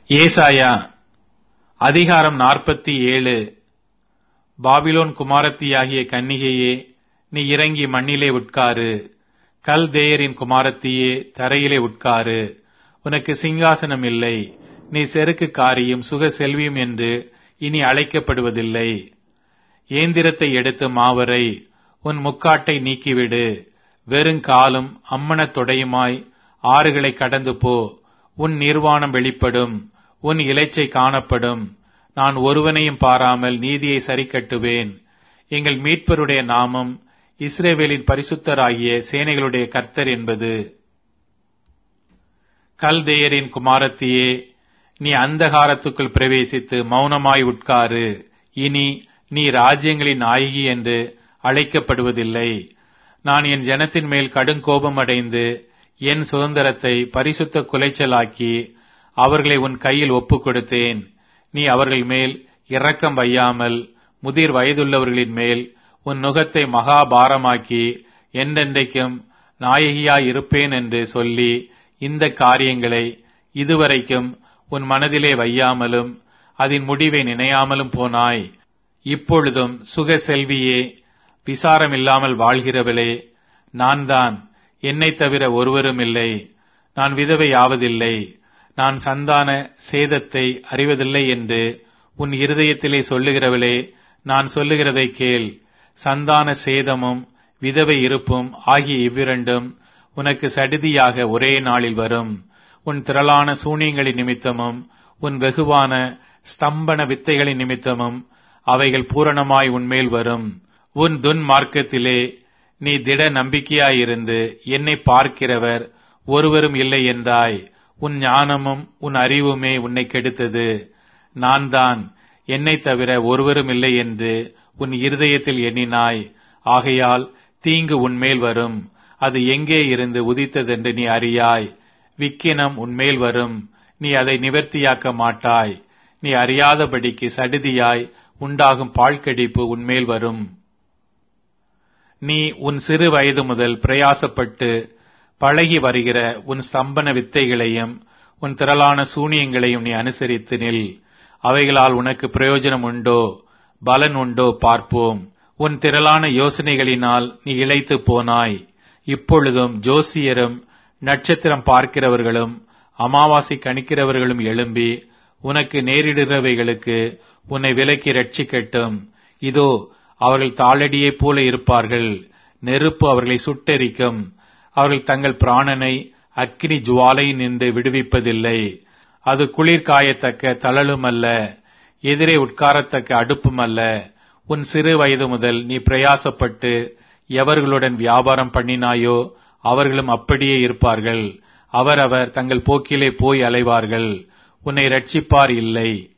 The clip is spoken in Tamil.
ஏசாயா அதிகாரம் நாற்பத்தி ஏழு பாபிலோன் குமாரத்தியாகிய கன்னிகையே நீ இறங்கி மண்ணிலே உட்காரு கல்தேயரின் குமாரத்தியே தரையிலே உட்காரு உனக்கு சிங்காசனம் இல்லை நீ செருக்கு காரியும் சுக செல்வியும் என்று இனி அழைக்கப்படுவதில்லை ஏந்திரத்தை எடுத்து மாவரை உன் முக்காட்டை நீக்கிவிடு வெறுங்காலும் அம்மனத் தொடையுமாய் ஆறுகளை கடந்து போ உன் நிர்வாணம் வெளிப்படும் உன் இலைச்சை காணப்படும் நான் ஒருவனையும் பாராமல் நீதியை சரிக்கட்டுவேன் எங்கள் மீட்பருடைய நாமம் இஸ்ரேவேலின் பரிசுத்தராகிய சேனைகளுடைய கர்த்தர் என்பது கல்தேயரின் குமாரத்தியே நீ அந்தகாரத்துக்குள் பிரவேசித்து மௌனமாய் உட்காரு இனி நீ ராஜ்யங்களின் நாயகி என்று அழைக்கப்படுவதில்லை நான் என் ஜனத்தின் மேல் கடுங்கோபம் அடைந்து என் சுதந்திரத்தை பரிசுத்த குலைச்சலாக்கி அவர்களை உன் கையில் ஒப்புக் கொடுத்தேன் நீ அவர்கள் மேல் இரக்கம் வையாமல் முதிர் வயதுள்ளவர்களின் மேல் உன் நுகத்தை மகாபாரமாக்கி என்றென்றைக்கும் நாயகியாய் இருப்பேன் என்று சொல்லி இந்த காரியங்களை இதுவரைக்கும் உன் மனதிலே வையாமலும் அதன் முடிவை நினையாமலும் போனாய் இப்பொழுதும் சுக செல்வியே விசாரமில்லாமல் வாழ்கிறவளே நான் தான் என்னைத் தவிர ஒருவரும் இல்லை நான் விதவையாவதில்லை நான் சந்தான சேதத்தை அறிவதில்லை என்று உன் இருதயத்திலே சொல்லுகிறவளே நான் சொல்லுகிறதை கேள் சந்தான சேதமும் விதவை இருப்பும் ஆகிய இவ்விரண்டும் உனக்கு சடிதியாக ஒரே நாளில் வரும் உன் திரளான சூனியங்களின் நிமித்தமும் உன் வெகுவான ஸ்தம்பன வித்தைகளின் நிமித்தமும் அவைகள் பூரணமாய் உன்மேல் வரும் உன் துன் மார்க்கத்திலே நீ திட நம்பிக்கையாயிருந்து என்னை பார்க்கிறவர் ஒருவரும் இல்லை என்றாய் உன் ஞானமும் உன் அறிவுமே உன்னை கெடுத்தது நான் தான் என்னை தவிர ஒருவரும் இல்லை என்று உன் இருதயத்தில் எண்ணினாய் ஆகையால் தீங்கு உன்மேல் வரும் அது எங்கே இருந்து உதித்ததென்று நீ அறியாய் விக்கினம் உன்மேல் வரும் நீ அதை நிவர்த்தியாக்க மாட்டாய் நீ அறியாதபடிக்கு சடிதியாய் உண்டாகும் பாழ்கடிப்பு உன்மேல் வரும் நீ உன் சிறு வயது முதல் பிரயாசப்பட்டு பழகி வருகிற உன் ஸ்தம்பன வித்தைகளையும் உன் திரளான சூனியங்களையும் நீ அனுசரித்து நில் அவைகளால் உனக்கு பிரயோஜனம் உண்டோ பலன் உண்டோ பார்ப்போம் உன் திரளான யோசனைகளினால் நீ இழைத்து போனாய் இப்பொழுதும் ஜோசியரும் நட்சத்திரம் பார்க்கிறவர்களும் அமாவாசை கணிக்கிறவர்களும் எழும்பி உனக்கு நேரிடுகிறவைகளுக்கு உன்னை விலக்கி ரட்சிக்கட்டும் இதோ அவர்கள் தாளடியைப் போல இருப்பார்கள் நெருப்பு அவர்களை சுட்டெரிக்கும் அவர்கள் தங்கள் பிராணனை அக்கினி ஜுவாலை நின்று விடுவிப்பதில்லை அது குளிர் காயத்தக்க தளலும் அல்ல எதிரே உட்காரத்தக்க அடுப்பும் அல்ல உன் சிறு வயது முதல் நீ பிரயாசப்பட்டு எவர்களுடன் வியாபாரம் பண்ணினாயோ அவர்களும் அப்படியே இருப்பார்கள் அவரவர் தங்கள் போக்கிலே போய் அலைவார்கள் உன்னை ரட்சிப்பார் இல்லை